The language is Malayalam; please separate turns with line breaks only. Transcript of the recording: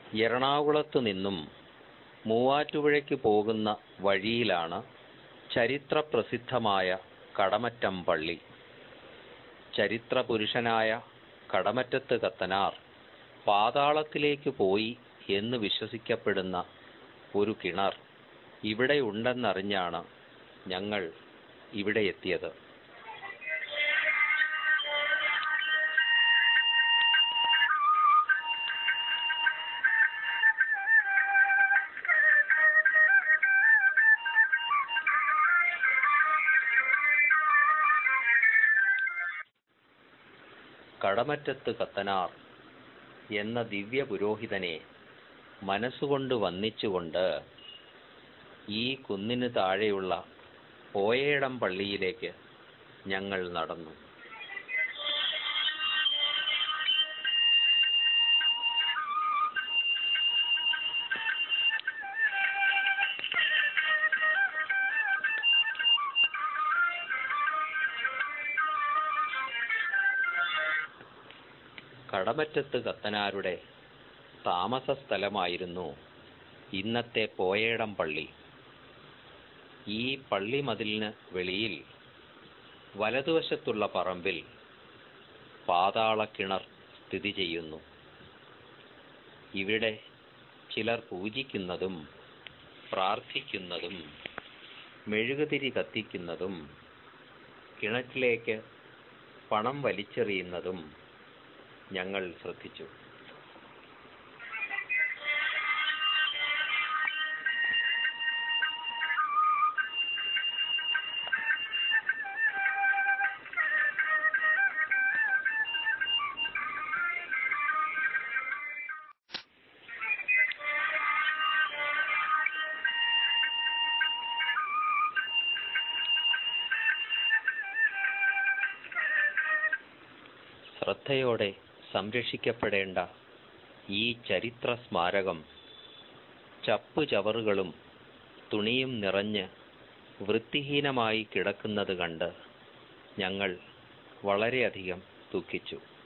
എറണാകുളത്തു നിന്നും മൂവാറ്റുപുഴയ്ക്ക് പോകുന്ന വഴിയിലാണ് ചരിത്രപ്രസിദ്ധമായ കടമറ്റം പള്ളി ചരിത്രപുരുഷനായ കടമറ്റത്ത് കത്തനാർ പാതാളത്തിലേക്ക് പോയി എന്ന് വിശ്വസിക്കപ്പെടുന്ന ഒരു കിണർ ഇവിടെ ഉണ്ടെന്നറിഞ്ഞാണ് ഞങ്ങൾ ഇവിടെ എത്തിയത് കടമറ്റത്ത് കത്തനാർ എന്ന ദിവ്യ പുരോഹിതനെ മനസ്സുകൊണ്ട് വന്ദിച്ചുകൊണ്ട് ഈ കുന്നിന് താഴെയുള്ള പോയേടം പള്ളിയിലേക്ക് ഞങ്ങൾ നടന്നു കടമറ്റത്ത് കത്തനാരുടെ താമസ സ്ഥലമായിരുന്നു ഇന്നത്തെ പോയേടം പള്ളി ഈ പള്ളി മതിലിന് വെളിയിൽ വലതുവശത്തുള്ള പറമ്പിൽ പാതാള കിണർ സ്ഥിതി ചെയ്യുന്നു ഇവിടെ ചിലർ പൂജിക്കുന്നതും പ്രാർത്ഥിക്കുന്നതും മെഴുകുതിരി കത്തിക്കുന്നതും കിണറ്റിലേക്ക് പണം വലിച്ചെറിയുന്നതും ഞങ്ങൾ ശ്രദ്ധിച്ചു ശ്രദ്ധയോടെ സംരക്ഷിക്കപ്പെടേണ്ട ഈ ചരിത്ര സ്മാരകം ചപ്പു ചവറുകളും തുണിയും നിറഞ്ഞ് വൃത്തിഹീനമായി കിടക്കുന്നത് കണ്ട് ഞങ്ങൾ വളരെയധികം ദുഃഖിച്ചു